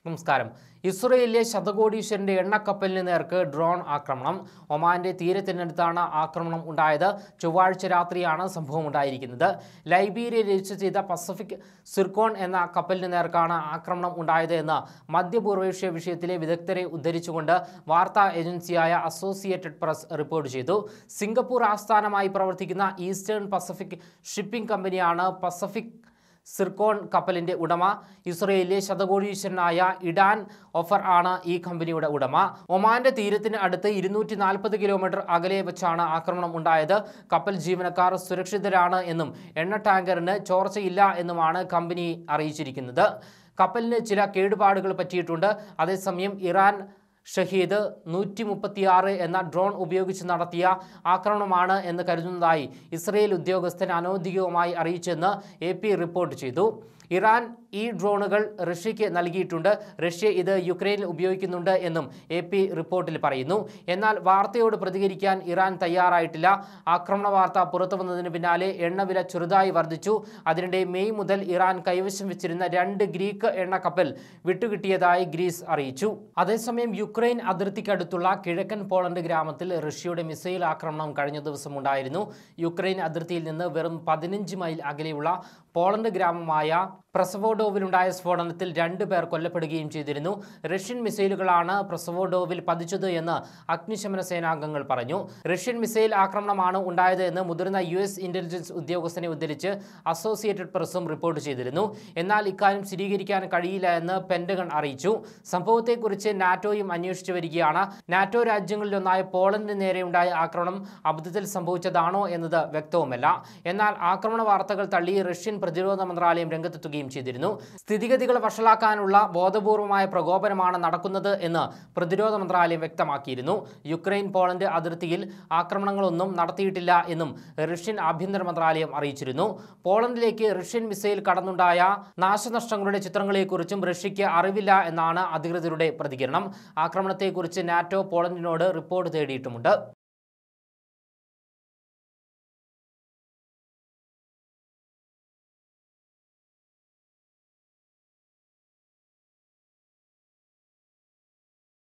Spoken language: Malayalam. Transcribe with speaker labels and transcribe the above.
Speaker 1: നമസ്കാരം ഇസ്രയേലിലെ ശതകോടീശ്വരന്റെ എണ്ണക്കപ്പലിന് നേർക്ക് ഡ്രോൺ ആക്രമണം ഒമാന്റെ തീരത്തിനടുത്താണ് ആക്രമണം ഉണ്ടായത് ചൊവ്വാഴ്ച രാത്രിയാണ് സംഭവം ഉണ്ടായിരിക്കുന്നത് ലൈബീരിയ രജിസ്റ്റർ ചെയ്ത പസഫിക് സിർക്കോൺ എന്ന കപ്പലിന് നേർക്കാണ് ആക്രമണം ഉണ്ടായത് എന്ന് മധ്യപൂർവേഷ്യ വിഷയത്തിലെ വിദഗ്ധരെ ഉദ്ധരിച്ചുകൊണ്ട് വാർത്താ ഏജൻസിയായ അസോസിയേറ്റഡ് പ്രസ് റിപ്പോർട്ട് ചെയ്തു സിംഗപ്പൂർ ആസ്ഥാനമായി പ്രവർത്തിക്കുന്ന ഈസ്റ്റേൺ പസഫിക് ഷിപ്പിംഗ് കമ്പനിയാണ് പസഫിക് സിർക്കോൺ കപ്പലിന്റെ ഉടമ ഇസ്രയേലിലെ ശതകോടീശ്വരനായ ഇഡാൻ ഒഫർ ആണ് ഈ കമ്പനിയുടെ ഉടമ ഒമാന്റെ തീരത്തിന് അടുത്ത് ഇരുന്നൂറ്റി നാൽപ്പത് കിലോമീറ്റർ അകലെ വെച്ചാണ് ആക്രമണം ഉണ്ടായത് കപ്പൽ ജീവനക്കാർ സുരക്ഷിതരാണ് എന്നും എണ്ണ ടാങ്കറിന് ചോർച്ചയില്ല എന്നുമാണ് കമ്പനി അറിയിച്ചിരിക്കുന്നത് കപ്പലിന് ചില കേടുപാടുകൾ പറ്റിയിട്ടുണ്ട് അതേസമയം ഇറാൻ ഷഹീദ് നൂറ്റി മുപ്പത്തിയാറ് എന്ന ഡ്രോൺ ഉപയോഗിച്ച് നടത്തിയ ആക്രമണമാണ് എന്ന് കരുതുന്നതായി ഇസ്രയേൽ ഉദ്യോഗസ്ഥൻ അനൗദ്യോഗികമായി അറിയിച്ചെന്ന് എ റിപ്പോർട്ട് ചെയ്തു ഇറാൻ ഈ ഡ്രോണുകൾ റഷ്യയ്ക്ക് നൽകിയിട്ടുണ്ട് റഷ്യ ഇത് യുക്രൈനിൽ ഉപയോഗിക്കുന്നുണ്ട് എന്നും എ പി റിപ്പോർട്ടിൽ പറയുന്നു എന്നാൽ വാർത്തയോട് പ്രതികരിക്കാൻ ഇറാൻ തയ്യാറായിട്ടില്ല ആക്രമണ വാർത്ത പുറത്തു വന്നതിന് പിന്നാലെ എണ്ണവില ചെറുതായി വർദ്ധിച്ചു അതിനിടെ മെയ് മുതൽ ഇറാൻ കൈവശം വെച്ചിരുന്ന രണ്ട് ഗ്രീക്ക് എണ്ണ കപ്പൽ വിട്ടുകിട്ടിയതായി ഗ്രീസ് അറിയിച്ചു അതേസമയം യുക്രൈൻ അതിർത്തിക്കടുത്തുള്ള കിഴക്കൻ പോളണ്ട് ഗ്രാമത്തിൽ റഷ്യയുടെ മിസൈൽ ആക്രമണം കഴിഞ്ഞ ദിവസം ഉണ്ടായിരുന്നു യുക്രൈൻ അതിർത്തിയിൽ നിന്ന് വെറും പതിനഞ്ച് മൈൽ അകലെയുള്ള പോളണ്ട് ഗ്രാമമായ പ്രസവോഡോവിലുണ്ടായ സ്ഫോടനത്തിൽ രണ്ടു പേർ കൊല്ലപ്പെടുകയും ചെയ്തിരുന്നു റഷ്യൻ മിസൈലുകളാണ് പ്രസവോഡോവിൽ പതിച്ചത് എന്ന് അഗ്നിശമന സേനാംഗങ്ങൾ പറഞ്ഞു റഷ്യൻ മിസൈൽ ആക്രമണമാണ് ഉണ്ടായത് എന്ന് മുതിർന്ന യു എസ് ഇന്റലിജൻസ് ഉദ്യോഗസ്ഥനെ ഉദ്ധരിച്ച് അസോസിയേറ്റഡ് പ്രസും റിപ്പോർട്ട് ചെയ്തിരുന്നു എന്നാൽ ഇക്കാര്യം സ്ഥിരീകരിക്കാൻ കഴിയില്ല എന്ന് പെന്റഗൺ അറിയിച്ചു സംഭവത്തെക്കുറിച്ച് നാറ്റോയും അന്വേഷിച്ചു വരികയാണ് നാറ്റോ രാജ്യങ്ങളിലൊന്നായ പോളണ്ടിന് നേരെയുണ്ടായ ആക്രമണം അബദ്ധത്തിൽ സംഭവിച്ചതാണോ എന്നത് വ്യക്തവുമല്ല എന്നാൽ ആക്രമണ വാർത്തകൾ തള്ളി റഷ്യൻ പ്രതിരോധ മന്ത്രാലയം രംഗത്തെത്തുകയും ചെയ്തിരുന്നു സ്ഥിതിഗതികൾ വഷളാക്കാനുള്ള ബോധപൂർവമായ പ്രകോപനമാണ് നടക്കുന്നത് എന്ന് പ്രതിരോധ മന്ത്രാലയം വ്യക്തമാക്കിയിരുന്നു യുക്രൈൻ പോളണ്ട് അതിർത്തിയിൽ ആക്രമണങ്ങളൊന്നും നടത്തിയിട്ടില്ല എന്നും റഷ്യൻ ആഭ്യന്തര മന്ത്രാലയം അറിയിച്ചിരുന്നു പോളണ്ടിലേക്ക് റഷ്യൻ മിസൈൽ കടന്നുണ്ടായ നാശനഷ്ടങ്ങളുടെ ചിത്രങ്ങളെക്കുറിച്ചും റഷ്യയ്ക്ക് അറിവില്ല എന്നാണ് അധികൃതരുടെ പ്രതികരണം ആക്രമണത്തെക്കുറിച്ച് നാറ്റോ പോളണ്ടിനോട് റിപ്പോർട്ട് തേടിയിട്ടുമുണ്ട്